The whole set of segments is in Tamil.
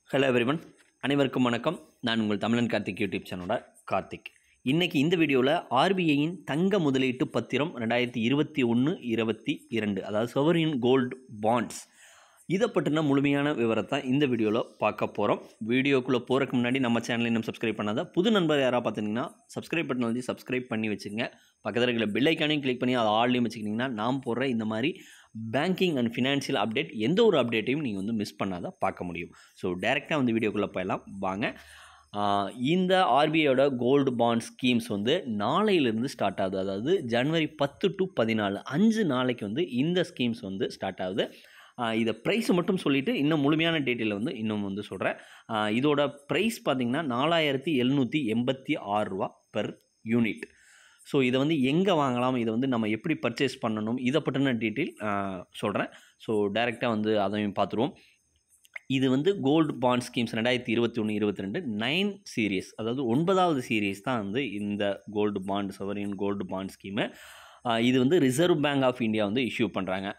ஹலோ எவ்ரிவன் அனைவருக்கும் வணக்கம் நான் உங்கள் தமிழன் கார்த்திக் யூடியூப் சேனலோட கார்த்திக் இன்னைக்கு இந்த வீடியோவில் ஆர்பிஐயின் தங்க முதலீட்டு பத்திரம் ரெண்டாயிரத்தி இருபத்தி ஒன்று இருபத்தி இரண்டு அதாவது சொவரின் கோல்டு பாண்ட்ஸ் இதை பற்றின முழுமையான விவரத்தை இந்த வீடியோவில் பார்க்க போகிறோம் வீடியோக்குள்ளே போகிறதுக்கு முன்னாடி நம்ம சேனலை இன்னும் சப்ஸ்கிரைப் பண்ணாத புது நண்பர் யாராவது பார்த்தீங்கன்னா சப்ஸ்கிரைப் பட்டன் வந்து சப்ஸ்கிரைப் பண்ணி வச்சுங்க பக்கத்தில் இருக்கிற பெல் ஐக்கானையும் கிளிக் பண்ணி அதை ஆல்லையும் வச்சுக்கிட்டிங்கன்னா நான் போடுற இந்த மாதிரி பேங்கிங் அண்ட் ஃபினான்ஷியல் அப்டேட் எந்த ஒரு அப்டேட்டையும் நீங்கள் வந்து மிஸ் பண்ணாத பார்க்க முடியும் ஸோ டேரெக்டாக வந்து வீடியோக்குள்ளே போயிடலாம் வாங்க ஆஹ் இந்த ஆர்பிஐயோட கோல்டு பாண்ட் ஸ்கீம்ஸ் வந்து நாளையிலிருந்து ஸ்டார்ட் ஆகுது அதாவது ஜனவரி பத்து டு பதினாலு அஞ்சு நாளைக்கு வந்து இந்த ஸ்கீம்ஸ் வந்து ஸ்டார்ட் ஆகுது ஆஹ் இதை ப்ரைஸ் மட்டும் சொல்லிவிட்டு இன்னும் முழுமையான டீட்டெயில் வந்து இன்னும் வந்து சொல்கிறேன் இதோட ப்ரைஸ் பார்த்திங்கன்னா நாலாயிரத்தி எழுநூற்றி எண்பத்தி ஆறு ரூபா பெர் யூனிட் ஸோ இதை வந்து எங்கே வாங்கலாம் இதை வந்து நம்ம எப்படி பர்ச்சேஸ் பண்ணணும் இதை பற்றின டீட்டெயில் சொல்கிறேன் ஸோ டைரெக்டாக வந்து அதையும் பார்த்துருவோம் இது வந்து கோல்டு பாண்ட் ஸ்கீம்ஸ் ரெண்டாயிரத்தி இருபத்தி ஒன்று இருபத்தி ரெண்டு நைன் சீரியஸ் அதாவது ஒன்பதாவது சீரியஸ் தான் வந்து இந்த gold bond sovereign gold bond scheme இது வந்து ரிசர்வ் பேங்க் ஆஃப் இந்தியா வந்து இஷ்யூ பண்ணுறாங்க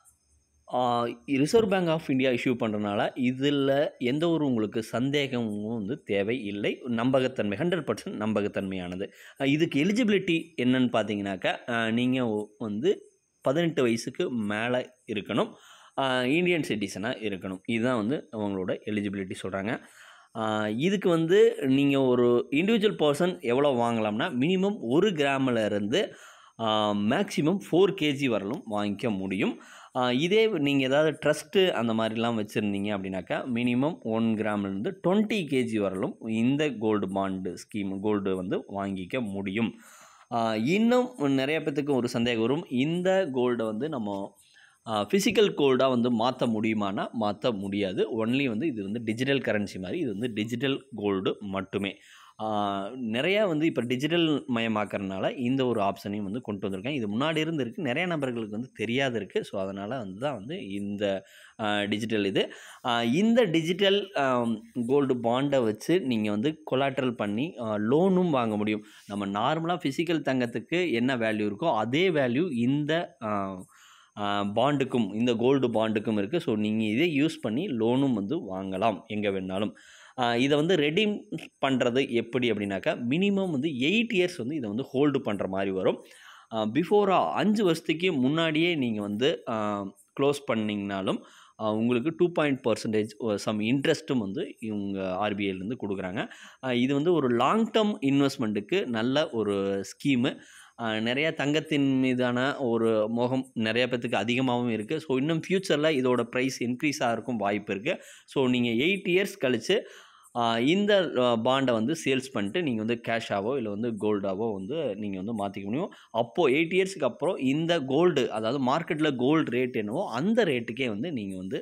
reserve bank of India issue பண்ணுறதுனால இதில் எந்த ஒரு உங்களுக்கு சந்தேகமும் வந்து தேவை இல்லை நம்பகத்தன்மை ஹண்ட்ரட் பர்சன்ட் நம்பகத்தன்மையானது ஆஹ் இதுக்கு எலிஜிபிலிட்டி என்னன்னு பார்த்தீங்கன்னாக்கா நீங்கள் வந்து பதினெட்டு வயசுக்கு மேலே இருக்கணும் இந்தியன் சிட்டிசனாக இருக்கணும் இதுதான் வந்து அவங்களோட எலிஜிபிலிட்டி சொல்கிறாங்க இதுக்கு வந்து நீங்கள் ஒரு இண்டிவிஜுவல் பர்சன் எவ்வளோ வாங்கலாம்னா மினிமம் ஒரு கிராமில் இருந்து மேக்ஸிமம் ஃபோர் கேஜி வரலும் வாங்கிக்க முடியும் ஆஹ் இதே நீங்கள் ஏதாவது ட்ரஸ்ட்டு அந்த மாதிரிலாம் வச்சுருந்தீங்க அப்படின்னாக்கா மினிமம் ஒன் கிராம்லேருந்து டுவெண்ட்டி கேஜி வரலும் இந்த கோல்டு பாண்டு ஸ்கீம் கோல்டு வந்து வாங்கிக்க முடியும் ஆஹ் இன்னும் நிறைய பேத்துக்கு ஒரு சந்தேகம் வரும் இந்த கோல்டை வந்து நம்ம ஃபிசிக்கல் கோல்டாக வந்து மாற்ற முடியுமானா மாற்ற முடியாது ஒன்லி வந்து இது வந்து டிஜிட்டல் கரன்சி மாதிரி இது வந்து டிஜிட்டல் கோல்டு மட்டுமே ஆஹ் நிறையா வந்து இப்போ டிஜிட்டல் மயமாக்கறனால இந்த ஒரு ஆப்ஷனையும் வந்து கொண்டு வந்திருக்கேன் இது முன்னாடி இருந்து இருக்குது நிறைய நபர்களுக்கு வந்து தெரியாது இருக்குது ஸோ அதனால் வந்து தான் வந்து இந்த டிஜிட்டல் இது ஆஹ் இந்த டிஜிட்டல் கோல்டு பாண்டை வச்சு நீங்கள் வந்து கொலாட்ரல் பண்ணி லோனும் வாங்க முடியும் நம்ம நார்மலாக ஃபிசிக்கல் தங்கத்துக்கு என்ன வேல்யூ இருக்கோ அதே வேல்யூ இந்த பாண்டுக்கும் இந்த கோல்டு பாண்டுக்கும் இருக்குது ஸோ நீங்கள் இதை யூஸ் பண்ணி லோனும் வந்து வாங்கலாம் எங்கே வேணாலும் இதை வந்து ரெடீம் பண்ணுறது எப்படி அப்படின்னாக்கா மினிமம் வந்து எயிட் இயர்ஸ் வந்து இதை வந்து ஹோல்டு பண்ணுற மாதிரி வரும் பிஃபோராக அஞ்சு வருஷத்துக்கு முன்னாடியே நீங்கள் வந்து க்ளோஸ் பண்ணிங்கனாலும் உங்களுக்கு டூ பாயிண்ட் பர்சன்டேஜ் சம் இன்ட்ரெஸ்ட்டும் வந்து இவங்க ஆர்பிஐலேருந்து கொடுக்குறாங்க இது வந்து ஒரு லாங் டேர்ம் இன்வெஸ்ட்மெண்ட்டுக்கு நல்ல ஒரு ஸ்கீமு நிறையா தங்கத்தின் மீதான ஒரு மோகம் நிறைய பேத்துக்கு அதிகமாகவும் இருக்குது ஸோ இன்னும் ஃப்யூச்சரில் இதோட ப்ரைஸ் இன்க்ரீஸ் ஆகிறக்கும் வாய்ப்பு இருக்குது ஸோ நீங்கள் எயிட் இயர்ஸ் கழித்து இந்த பாண்டை வந்து சேல்ஸ் பண்ணிட்டு நீங்கள் வந்து கேஷாவோ இல்லை வந்து கோல்டாவோ வந்து நீங்கள் வந்து மாற்றிக்க முடியும் அப்போது எயிட் இயர்ஸுக்கு அப்புறம் இந்த கோல்டு அதாவது மார்க்கெட்டில் கோல்டு ரேட் என்னவோ அந்த ரேட்டுக்கே வந்து நீங்கள் வந்து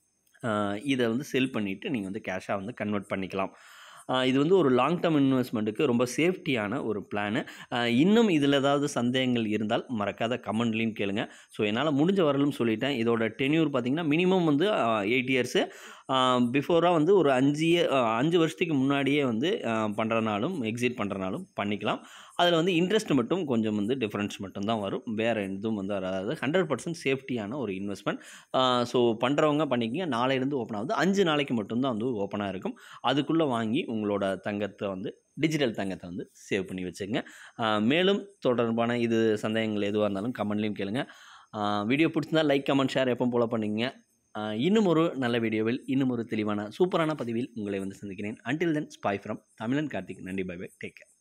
இதை வந்து செல் பண்ணிவிட்டு நீங்கள் வந்து கேஷாக வந்து கன்வெர்ட் பண்ணிக்கலாம் இது வந்து ஒரு லாங் டேர்ம் இன்வெஸ்ட்மெண்ட்டுக்கு ரொம்ப சேஃப்டியான ஒரு பிளானு இன்னும் இதில் ஏதாவது சந்தேகங்கள் இருந்தால் மறக்காத கமெண்ட்லேயும் கேளுங்க ஸோ என்னால் முடிஞ்ச வரலும் சொல்லிட்டேன் இதோட டென்யூர் பார்த்திங்கன்னா மினிமம் வந்து எயிட் இயர்ஸு பிஃபோராக வந்து ஒரு அஞ்சு அஞ்சு வருஷத்துக்கு முன்னாடியே வந்து பண்ணுறனாலும் எக்ஸிட் பண்ணுறனாலும் பண்ணிக்கலாம் அதில் வந்து இன்ட்ரெஸ்ட் மட்டும் கொஞ்சம் வந்து டிஃப்ரென்ஸ் மட்டும் தான் வரும் வேறு எதுவும் வந்து வராது ஹண்ட்ரட் பர்சன்ட் சேஃப்டியான ஒரு இன்வெஸ்ட்மெண்ட் ஸோ பண்ணுறவங்க பண்ணிக்கிங்க நாளையிலேருந்து ஓப்பன் ஆகுது அஞ்சு நாளைக்கு மட்டும்தான் வந்து ஓப்பனாக இருக்கும் அதுக்குள்ளே வாங்கி உங்களோட தங்கத்தை வந்து டிஜிட்டல் தங்கத்தை வந்து சேவ் பண்ணி வச்சுங்க மேலும் தொடர்பான இது சந்தேகங்கள் எதுவாக இருந்தாலும் கமெண்ட்லேயும் கேளுங்க வீடியோ பிடிச்சிருந்தால் லைக் கமெண்ட் ஷேர் எப்போ போல பண்ணிங்க இன்னும் ஒரு நல்ல வீடியோவில் இன்னும் ஒரு தெளிவான சூப்பரான பதிவில் உங்களை வந்து சந்திக்கிறேன் அன்டில் தென் ஸ்பாய் ஃப்ரம் தமிழன் கார்த்திக் நன்றி பை பை டேக் கேர்